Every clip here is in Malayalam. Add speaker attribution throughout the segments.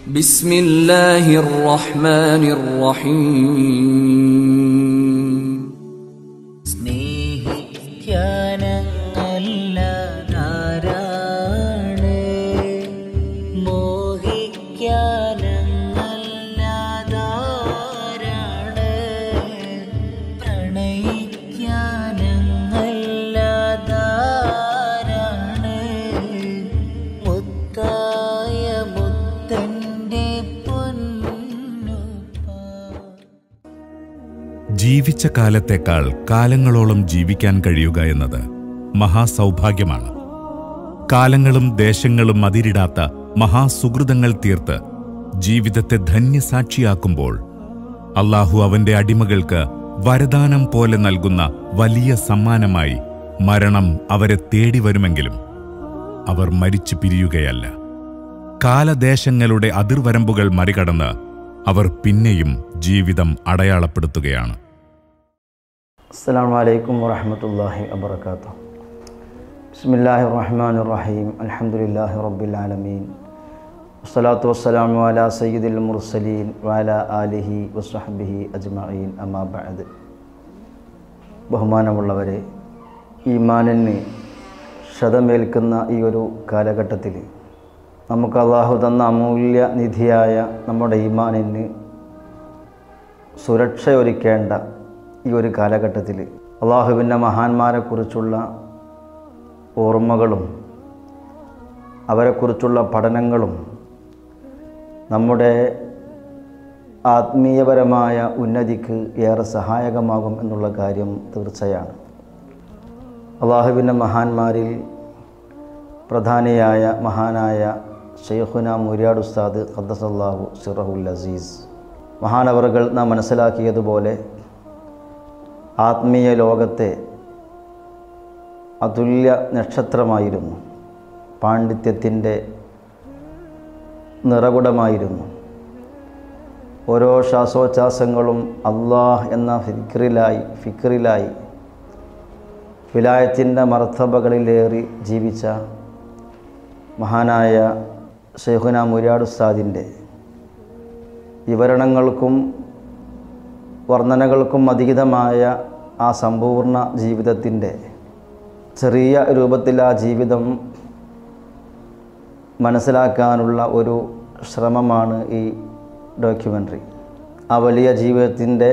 Speaker 1: بسم الله الرحمن الرحيم
Speaker 2: സ്നേഹിക്കാനങ്ങല്ലാതാരാണ് മോഹിക്കാനങ്ങല്ലാതാരാണ് പ്രണയിക്കാനങ്ങല്ലാതാരാണ് മുത്തായ മുത്തൻ്റെ പൊന്നുപ്പ
Speaker 3: ജീവിച്ച കാലത്തേക്കാൾ കാലങ്ങളോളം ജീവിക്കാൻ കഴിയുക എന്നത് മഹാസൗഭാഗ്യമാണ് കാലങ്ങളും ദേശങ്ങളും അതിരിടാത്ത മഹാസുഹൃതങ്ങൾ തീർത്ത് ജീവിതത്തെ ധന്യസാക്ഷിയാക്കുമ്പോൾ അള്ളാഹു അവന്റെ അടിമകൾക്ക് വരദാനം പോലെ നൽകുന്ന വലിയ സമ്മാനമായി മരണം അവരെ തേടി വരുമെങ്കിലും അവർ മരിച്ചു പിരിയുകയല്ല കാലദേശങ്ങളുടെ അതിർവരമ്പുകൾ മറികടന്ന് അവർ പിന്നെയും ജീവിതം അടയാളപ്പെടുത്തുകയാണ്
Speaker 4: അസ്സാം വലൈക്കും വറഹമത്തല്ലാഹി വബർക്കാത്തു ബിസ്മില്ലാഹി റഹ്മാൻ റഹീം അൽഹംദുലില്ലാഹി റബ്ബിൽ ആലമീൻ വസ്സലാത്തു വസ്സലാമു അലാ സയ്യിദിൽ മുർസലീൻ വഅല ആലിഹി വസ്വഹബിഹി അജ്മഈൻ അമ്മാ ബഅദ് ബഹുമാനമുള്ളവരെ ഈമാനിന് ക്ഷതമേൽക്കുന്ന ഈ ഒരു കാലഘട്ടത്തിൽ നമുക്ക് അള്ളാഹു തന്ന അമൂല്യ നിധിയായ നമ്മുടെ ഈമാനിന് സുരക്ഷയൊരുക്കേണ്ട ഈ ഒരു കാലഘട്ടത്തിൽ അള്ളാഹുവിൻ്റെ മഹാന്മാരെക്കുറിച്ചുള്ള ഓർമ്മകളും അവരെക്കുറിച്ചുള്ള പഠനങ്ങളും നമ്മുടെ ആത്മീയപരമായ ഉന്നതിക്ക് ഏറെ സഹായകമാകും എന്നുള്ള കാര്യം തീർച്ചയാണ് അള്ളാഹുവിൻ്റെ മഹാന്മാരിൽ പ്രധാനിയായ മഹാനായ ഷെയ്ഖുന മുരിയാട് ഉസ്താദ് ഖദ്ദസല്ലാഹു സിറഹുൽ അസീസ് മഹാനവറുകൾ നാം മനസ്സിലാക്കിയതുപോലെ ആത്മീയ ലോകത്തെ അതുല്യ നക്ഷത്രമായിരുന്നു പാണ്ഡിത്യത്തിൻ്റെ നിറകുടമായിരുന്നു ഓരോ ശ്വാസോച്ഛ്വാസങ്ങളും അള്ളാഹ് എന്ന ഫിക്രിലായി ഫിക്രിലായി വിലായത്തിൻ്റെ മർത്തബകളിലേറി ജീവിച്ച മഹാനായ ഷെയ്ഖുന മുരിയാട് ഉസ്താദിൻ്റെ വിവരണങ്ങൾക്കും വർണ്ണനകൾക്കും അതീതമായ ആ സമ്പൂർണ്ണ ജീവിതത്തിൻ്റെ ചെറിയ രൂപത്തിൽ ആ ജീവിതം മനസ്സിലാക്കാനുള്ള ഒരു ശ്രമമാണ് ഈ ഡോക്യുമെൻ്ററി ആ വലിയ ജീവിതത്തിൻ്റെ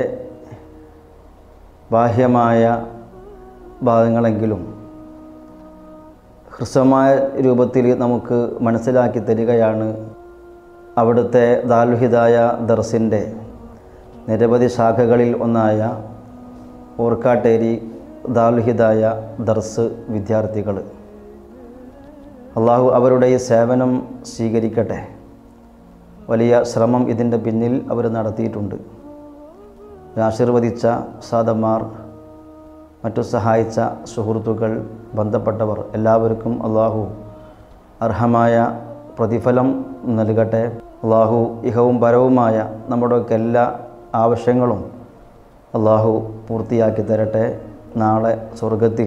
Speaker 4: ബാഹ്യമായ ഭാഗങ്ങളെങ്കിലും ഹ്രസ്വമായ രൂപത്തിൽ നമുക്ക് മനസ്സിലാക്കി തരികയാണ് അവിടുത്തെ ദാൽഹിദായ ദർസിൻ്റെ നിരവധി ശാഖകളിൽ ഒന്നായ ഓർക്കാട്ടേരി ദാൽഹിദായ ദർസ് വിദ്യാർത്ഥികൾ അള്ളാഹു അവരുടെ ഈ സേവനം സ്വീകരിക്കട്ടെ വലിയ ശ്രമം ഇതിൻ്റെ പിന്നിൽ അവർ നടത്തിയിട്ടുണ്ട് ആശീർവദിച്ച സാദന്മാർ മറ്റു സഹായിച്ച സുഹൃത്തുക്കൾ ബന്ധപ്പെട്ടവർ എല്ലാവർക്കും അള്ളാഹു അർഹമായ പ്രതിഫലം നൽകട്ടെ അള്ളാഹു ഇഹവും പരവുമായ നമ്മുടെയൊക്കെ എല്ലാ ആവശ്യങ്ങളും അള്ളാഹു പൂർത്തിയാക്കി തരട്ടെ നാളെ സ്വർഗത്തിൽ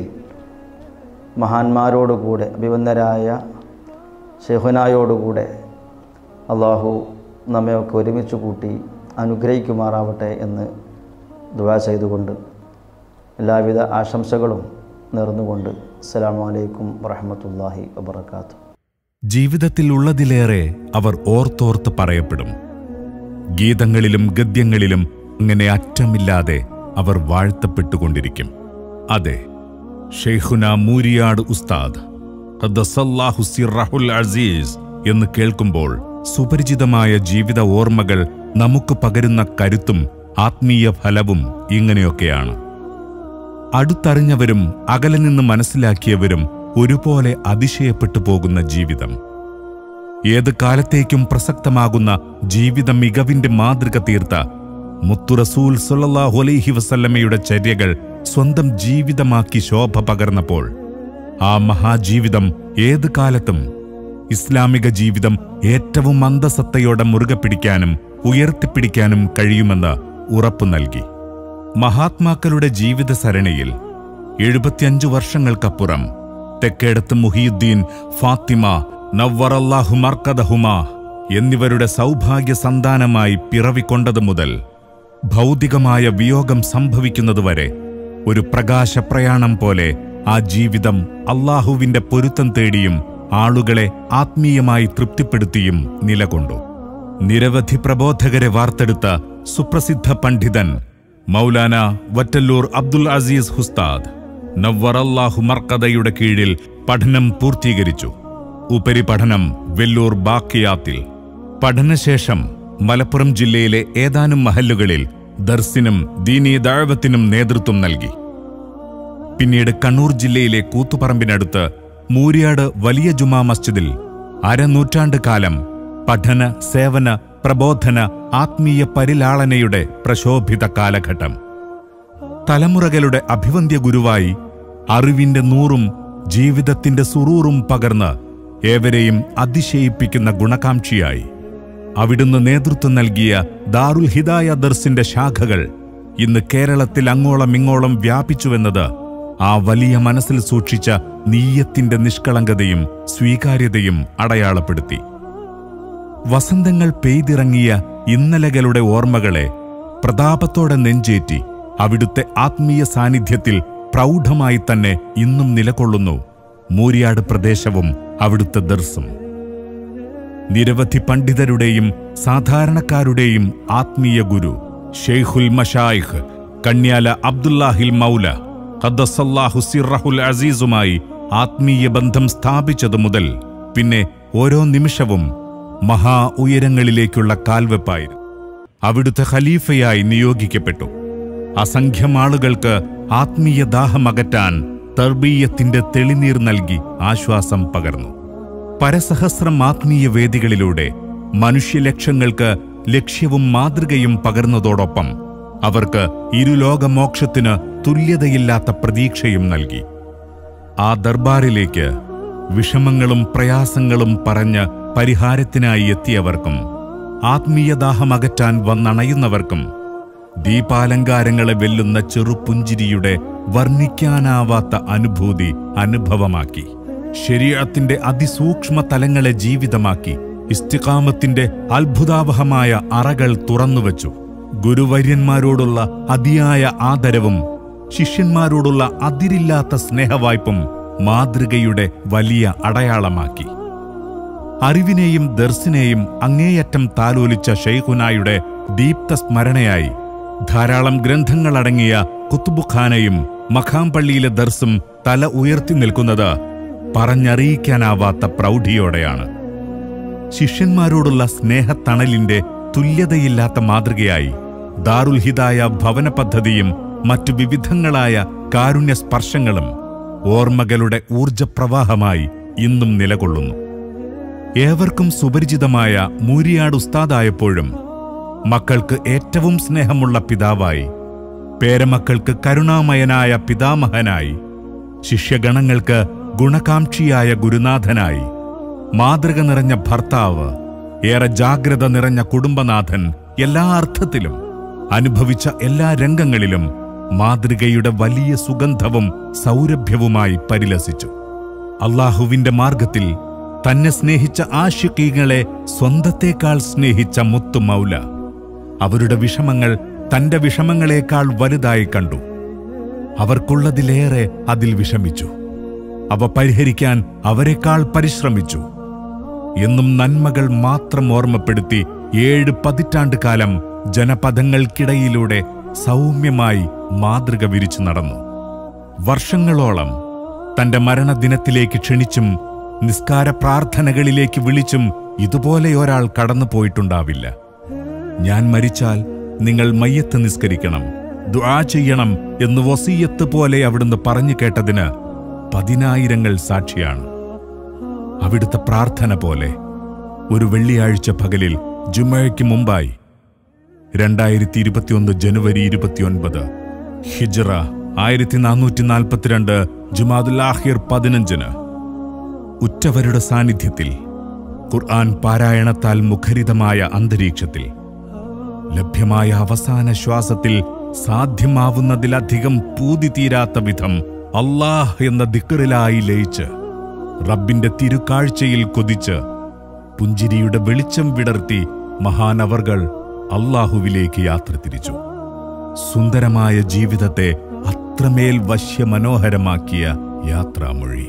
Speaker 4: മഹാന്മാരോടുകൂടെ അഭിവന്ദരായ ഷെഹുനായോടുകൂടെ അള്ളാഹു നമ്മയൊക്കെ ഒരുമിച്ച് കൂട്ടി അനുഗ്രഹിക്കുമാറാവട്ടെ എന്ന് ദുവാ ചെയ്തുകൊണ്ട് എല്ലാവിധ ആശംസകളും നേർന്നുകൊണ്ട് അസ്സലാമു അലൈക്കും വറഹമത്തല്ലാഹി വബർക്കാത്തു
Speaker 3: ജീവിതത്തിൽ ഉള്ളതിലേറെ അവർ ഓർത്തോർത്ത് പറയപ്പെടും ഗീതങ്ങളിലും ഗദ്യങ്ങളിലും അങ്ങനെ അറ്റമില്ലാതെ അവർ വാഴ്ത്തപ്പെട്ടുകൊണ്ടിരിക്കും അതെ ഷെയ്ഖുന മൂരിയാട് ഉസ്താദ് ഖദ്ദസല്ലാഹു സിറഹുൽ അസീസ് എന്ന് കേൾക്കുമ്പോൾ സുപരിചിതമായ ജീവിത ഓർമ്മകൾ നമുക്ക് പകരുന്ന കരുത്തും ആത്മീയ ഫലവും ഇങ്ങനെയൊക്കെയാണ് അടുത്തറിഞ്ഞവരും അകലെ നിന്ന് മനസ്സിലാക്കിയവരും ഒരുപോലെ അതിശയപ്പെട്ടു പോകുന്ന ജീവിതം ഏത് കാലത്തേക്കും പ്രസക്തമാകുന്ന ജീവിത മികവിന്റെ മാതൃക തീർത്ത മുത്തുറസൂൽ സുല്ലല്ലാഹു അലൈഹി വസല്ലമയുടെ ചര്യകൾ സ്വന്തം ജീവിതമാക്കി ശോഭ പകർന്നപ്പോൾ ആ മഹാജീവിതം ഏത് കാലത്തും ഇസ്ലാമിക ജീവിതം ഏറ്റവും അന്തസത്തയോടെ മുറുകെ പിടിക്കാനും ഉയർത്തിപ്പിടിക്കാനും കഴിയുമെന്ന് ഉറപ്പു നൽകി മഹാത്മാക്കളുടെ ജീവിത സരണിയിൽ എഴുപത്തിയഞ്ചു വർഷങ്ങൾക്കപ്പുറം തെക്കേടത്ത് മുഹിയുദ്ദീൻ ഫാത്തിമ നവ്വറല്ലാഹു മർക്കദഹുമ എന്നിവരുടെ സൗഭാഗ്യ സന്താനമായി പിറവിക്കൊണ്ടതു മുതൽ ഭൗതികമായ വിയോഗം സംഭവിക്കുന്നതുവരെ ഒരു പ്രകാശപ്രയാണം പോലെ ആ ജീവിതം അള്ളാഹുവിന്റെ പൊരുത്തം തേടിയും ആളുകളെ ആത്മീയമായി തൃപ്തിപ്പെടുത്തിയും നിലകൊണ്ടു നിരവധി പ്രബോധകരെ വാർത്തെടുത്ത സുപ്രസിദ്ധ പണ്ഡിതൻ മൗലാന വറ്റല്ലൂർ അബ്ദുൽ അസീസ് ഹുസ്താദ് നവ്വറല്ലാഹു മർക്കദയുടെ കീഴിൽ പഠനം പൂർത്തീകരിച്ചു ഉപരിപഠനം വെല്ലൂർ ബാക്കിയാത്തിൽ പഠനശേഷം മലപ്പുറം ജില്ലയിലെ ഏതാനും മഹല്ലുകളിൽ ദർസിനും ദീനീ ദാഴ്വത്തിനും നേതൃത്വം നൽകി പിന്നീട് കണ്ണൂർ ജില്ലയിലെ കൂത്തുപറമ്പിനടുത്ത് മൂര്യാട് വലിയ ജുമാ മസ്ജിദിൽ അരനൂറ്റാണ്ട് കാലം പഠന സേവന പ്രബോധന ആത്മീയ പരിലാളനയുടെ പ്രശോഭിത കാലഘട്ടം തലമുറകളുടെ അഭിവന്ദ്യ ഗുരുവായി അറിവിന്റെ നൂറും ജീവിതത്തിന്റെ സുറൂറും പകർന്ന് ഏവരെയും അതിശയിപ്പിക്കുന്ന ഗുണകാംക്ഷിയായി അവിടുന്ന് നേതൃത്വം നൽകിയ ദാറുൽ ഹിദായ ദർസിന്റെ ശാഖകൾ ഇന്ന് കേരളത്തിൽ അങ്ങോളം ഇങ്ങോളം വ്യാപിച്ചുവെന്നത് ആ വലിയ മനസ്സിൽ സൂക്ഷിച്ച നീയത്തിന്റെ നിഷ്കളങ്കതയും സ്വീകാര്യതയും അടയാളപ്പെടുത്തി വസന്തങ്ങൾ പെയ്തിറങ്ങിയ ഇന്നലകളുടെ ഓർമ്മകളെ പ്രതാപത്തോടെ നെഞ്ചേറ്റി അവിടുത്തെ ആത്മീയ സാന്നിധ്യത്തിൽ പ്രൗഢമായി തന്നെ ഇന്നും നിലകൊള്ളുന്നു മൂര്യാട് പ്രദേശവും അവിടുത്തെ ദർസും നിരവധി പണ്ഡിതരുടെയും സാധാരണക്കാരുടെയും ആത്മീയ ഗുരു ഷെയ്ഖുൽ മഷായിഖ് കണ്യാല അബ്ദുല്ലാഹിൽ മൗല ഖദ്ദസല്ലാഹു സിറഹുൽ അസീസുമായി ആത്മീയ ബന്ധം സ്ഥാപിച്ചതു മുതൽ പിന്നെ ഓരോ നിമിഷവും മഹാ ഉയരങ്ങളിലേക്കുള്ള കാൽവെപ്പായിരുന്നു അവിടുത്തെ ഖലീഫയായി നിയോഗിക്കപ്പെട്ടു അസംഖ്യം ആളുകൾക്ക് ആത്മീയ ദാഹമകറ്റാൻ തർബീയത്തിന്റെ തെളിനീർ നൽകി ആശ്വാസം പകർന്നു പരസഹസ്രം ആത്മീയ വേദികളിലൂടെ മനുഷ്യലക്ഷ്യങ്ങൾക്ക് ലക്ഷ്യവും മാതൃകയും പകർന്നതോടൊപ്പം അവർക്ക് ഇരുലോകമോക്ഷത്തിന് തുല്യതയില്ലാത്ത പ്രതീക്ഷയും നൽകി ആ ദർബാറിലേക്ക് വിഷമങ്ങളും പ്രയാസങ്ങളും പറഞ്ഞ് പരിഹാരത്തിനായി എത്തിയവർക്കും ആത്മീയദാഹമകറ്റാൻ വന്നണയുന്നവർക്കും ദീപാലങ്കാരങ്ങളെ വെല്ലുന്ന ചെറുപുഞ്ചിരിയുടെ വർണ്ണിക്കാനാവാത്ത അനുഭൂതി അനുഭവമാക്കി ശരീരത്തിന്റെ അതിസൂക്ഷ്മ തലങ്ങളെ ജീവിതമാക്കി ഇസ്തികാമത്തിന്റെ അത്ഭുതാവഹമായ അറകൾ തുറന്നുവച്ചു ഗുരുവര്യന്മാരോടുള്ള അതിയായ ആദരവും ശിഷ്യന്മാരോടുള്ള അതിരില്ലാത്ത സ്നേഹവായ്പും മാതൃകയുടെ വലിയ അടയാളമാക്കി അറിവിനെയും ദർശിനെയും അങ്ങേയറ്റം താലോലിച്ച ഷെയ്ഖുനായുടെ ദീപ്ത സ്മരണയായി ധാരാളം ഗ്രന്ഥങ്ങളടങ്ങിയ കുത്തുബുഖാനയും മഖാംപള്ളിയിലെ ദർസും തല ഉയർത്തി നിൽക്കുന്നത് പറഞ്ഞറിയിക്കാനാവാത്ത പ്രൗഢിയോടെയാണ് ശിഷ്യന്മാരോടുള്ള സ്നേഹത്തണലിന്റെ തുല്യതയില്ലാത്ത മാതൃകയായി ദാറുൽ ഹിദായ ഭവന പദ്ധതിയും മറ്റു വിവിധങ്ങളായ കാരുണ്യ സ്പർശങ്ങളും ഓർമ്മകളുടെ ഊർജപ്രവാഹമായി ഇന്നും നിലകൊള്ളുന്നു ഏവർക്കും സുപരിചിതമായ മൂരിയാട് ഉസ്താദായപ്പോഴും മക്കൾക്ക് ഏറ്റവും സ്നേഹമുള്ള പിതാവായി പേരമക്കൾക്ക് കരുണാമയനായ പിതാമഹനായി ശിഷ്യഗണങ്ങൾക്ക് ഗുണകാംക്ഷിയായ ഗുരുനാഥനായി മാതൃക നിറഞ്ഞ ഭർത്താവ് ഏറെ ജാഗ്രത നിറഞ്ഞ കുടുംബനാഥൻ എല്ലാ അർത്ഥത്തിലും അനുഭവിച്ച എല്ലാ രംഗങ്ങളിലും മാതൃകയുടെ വലിയ സുഗന്ധവും സൗരഭ്യവുമായി പരിലസിച്ചു അള്ളാഹുവിന്റെ മാർഗത്തിൽ തന്നെ സ്നേഹിച്ച ആശിക്കീങ്ങളെ സ്വന്തത്തേക്കാൾ സ്നേഹിച്ച മുത്തു മൗല അവരുടെ വിഷമങ്ങൾ തന്റെ വിഷമങ്ങളെക്കാൾ വലുതായി കണ്ടു അവർക്കുള്ളതിലേറെ അതിൽ വിഷമിച്ചു അവ പരിഹരിക്കാൻ അവരെക്കാൾ പരിശ്രമിച്ചു എന്നും നന്മകൾ മാത്രം ഓർമ്മപ്പെടുത്തി ഏഴ് പതിറ്റാണ്ട് കാലം ജനപദങ്ങൾക്കിടയിലൂടെ സൗമ്യമായി മാതൃക വിരിച്ചു നടന്നു വർഷങ്ങളോളം തന്റെ മരണദിനത്തിലേക്ക് ക്ഷണിച്ചും നിസ്കാര പ്രാർത്ഥനകളിലേക്ക് വിളിച്ചും ഇതുപോലെ ഒരാൾ കടന്നു പോയിട്ടുണ്ടാവില്ല ഞാൻ മരിച്ചാൽ നിങ്ങൾ മയ്യത്ത് നിസ്കരിക്കണം ദുആ ചെയ്യണം എന്ന് വസീയത്ത് പോലെ അവിടുന്ന് പറഞ്ഞു കേട്ടതിന് പതിനായിരങ്ങൾ സാക്ഷിയാണ് അവിടുത്തെ പ്രാർത്ഥന പോലെ ഒരു വെള്ളിയാഴ്ച പകലിൽ ജുമയ്ക്ക് മുമ്പായി രണ്ടായിരത്തി ഇരുപത്തിയൊന്ന് ജനുവരി ഇരുപത്തിയൊൻപത് ഹിജ്റ ആയിരത്തി നാനൂറ്റി നാൽപ്പത്തിരണ്ട് ജുമാദുല്ലാഹിർ പതിനഞ്ചിന് ഉറ്റവരുടെ സാന്നിധ്യത്തിൽ ഖുർആൻ പാരായണത്താൽ മുഖരിതമായ അന്തരീക്ഷത്തിൽ ലഭ്യമായ അവസാന ശ്വാസത്തിൽ സാധ്യമാവുന്നതിലധികം പൂതി തീരാത്ത വിധം അല്ലാഹ് എന്ന ദിക്കറിലായി ലയിച്ച് റബ്ബിന്റെ തിരുക്കാഴ്ചയിൽ കൊതിച്ച് പുഞ്ചിരിയുടെ വെളിച്ചം വിടർത്തി മഹാനവർകൾ അള്ളാഹുവിലേക്ക് യാത്ര തിരിച്ചു സുന്ദരമായ ജീവിതത്തെ അത്രമേൽ വശ്യമനോഹരമാക്കിയ യാത്രാമൊഴി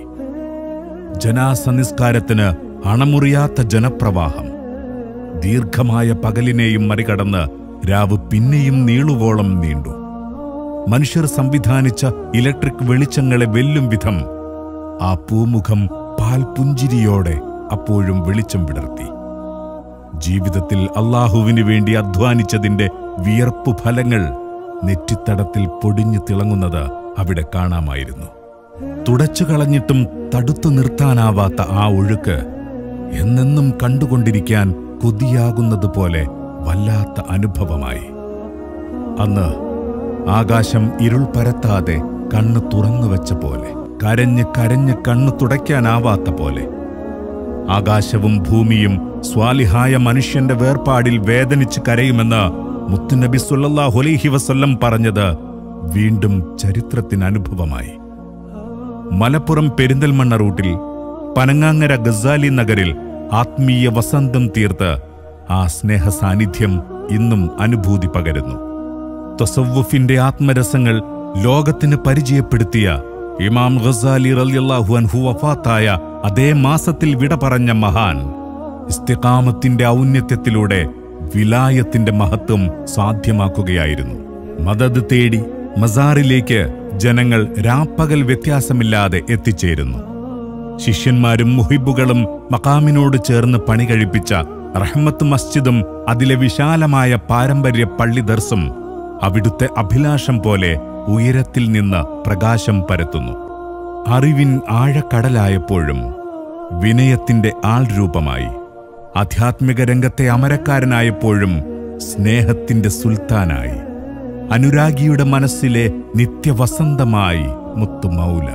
Speaker 3: ജനാസനിസ്കാരത്തിന് അണമുറിയാത്ത ജനപ്രവാഹം ദീർഘമായ പകലിനെയും മറികടന്ന് രാവ് പിന്നെയും നീളുവോളം നീണ്ടു മനുഷ്യർ സംവിധാനിച്ച ഇലക്ട്രിക് വെളിച്ചങ്ങളെ വെല്ലും വിധം ആ പൂമുഖം പാൽപുഞ്ചിരിയോടെ അപ്പോഴും വെളിച്ചം വിടർത്തി ജീവിതത്തിൽ അള്ളാഹുവിനു വേണ്ടി അധ്വാനിച്ചതിന്റെ വിയർപ്പു ഫലങ്ങൾ നെറ്റിത്തടത്തിൽ പൊടിഞ്ഞു തിളങ്ങുന്നത് അവിടെ കാണാമായിരുന്നു തുടച്ചു കളഞ്ഞിട്ടും തടുത്തു നിർത്താനാവാത്ത ആ ഒഴുക്ക് എന്നെന്നും കണ്ടുകൊണ്ടിരിക്കാൻ കൊതിയാകുന്നതുപോലെ വല്ലാത്ത അനുഭവമായി അന്ന് ആകാശം ഇരുൾ പരത്താതെ കണ്ണ് തുറന്നു വെച്ച പോലെ കരഞ്ഞ് കരഞ്ഞ് കണ്ണ് തുടയ്ക്കാനാവാത്ത പോലെ ആകാശവും ഭൂമിയും സ്വാലിഹായ മനുഷ്യന്റെ വേർപാടിൽ വേദനിച്ച് കരയുമെന്ന് മുത്തുനബി സുല്ലല്ലാഹു അലൈഹി വസല്ലം പറഞ്ഞത് വീണ്ടും ചരിത്രത്തിന് അനുഭവമായി മലപ്പുറം പെരിന്തൽമണ്ണ റൂട്ടിൽ പനങ്ങാങ്ങര ഗസാലി നഗരിൽ ആത്മീയ വസന്തം തീർത്ത് ആ സ്നേഹ സാന്നിധ്യം ഇന്നും അനുഭൂതി പകരുന്നു തൊസവുഫിന്റെ ആത്മരസങ്ങൾ ലോകത്തിന് പരിചയപ്പെടുത്തിയ ഇമാം ഗസാലി റളിയല്ലാഹു അൻഹു വഫാത്തായ അതേ മാസത്തിൽ വിട പറഞ്ഞ മഹാൻ ഇസ്തിഖാമത്തിന്റെ ഔന്നത്യത്തിലൂടെ വിലായത്തിന്റെ മഹത്വം സാധ്യമാക്കുകയായിരുന്നു മദത് തേടി മസാറിലേക്ക് ജനങ്ങൾ രാപ്പകൽ വ്യത്യാസമില്ലാതെ എത്തിച്ചേരുന്നു ശിഷ്യന്മാരും മുഹിബുകളും മക്കാമിനോട് ചേർന്ന് പണി കഴിപ്പിച്ച റഹ്മത്ത് മസ്ജിദും അതിലെ വിശാലമായ പാരമ്പര്യ പള്ളി ദർസും അവിടുത്തെ അഭിലാഷം പോലെ ഉയരത്തിൽ നിന്ന് പ്രകാശം പരത്തുന്നു അറിവിൻ ആഴക്കടലായപ്പോഴും വിനയത്തിന്റെ ആൾരൂപമായി ആധ്യാത്മിക രംഗത്തെ അമരക്കാരനായപ്പോഴും സ്നേഹത്തിന്റെ സുൽത്താനായി അനുരാഗിയുടെ മനസ്സിലെ നിത്യവസന്തമായി മുത്തുമൗല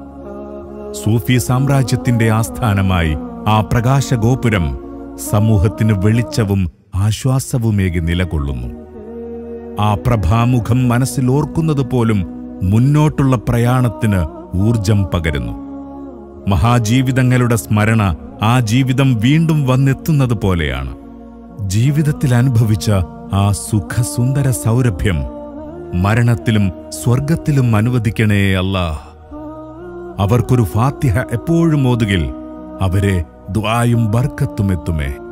Speaker 3: സൂഫി സാമ്രാജ്യത്തിന്റെ ആസ്ഥാനമായി ആ പ്രകാശഗോപുരം സമൂഹത്തിന് വെളിച്ചവും ആശ്വാസവുമേകി നിലകൊള്ളുന്നു ആ പ്രഭാമുഖം മനസ്സിൽ ഓർക്കുന്നത് പോലും മുന്നോട്ടുള്ള പ്രയാണത്തിന് ഊർജം പകരുന്നു മഹാജീവിതങ്ങളുടെ സ്മരണ ആ ജീവിതം വീണ്ടും വന്നെത്തുന്നത് പോലെയാണ് ജീവിതത്തിൽ അനുഭവിച്ച ആ സുഖസുന്ദര സൗരഭ്യം മരണത്തിലും സ്വർഗത്തിലും അനുവദിക്കണേ അല്ലാ അവർക്കൊരു ഫാത്തിഹ എപ്പോഴും ഓതുകിൽ അവരെ ദ്വായും ബർക്കത്തും എത്തുമേ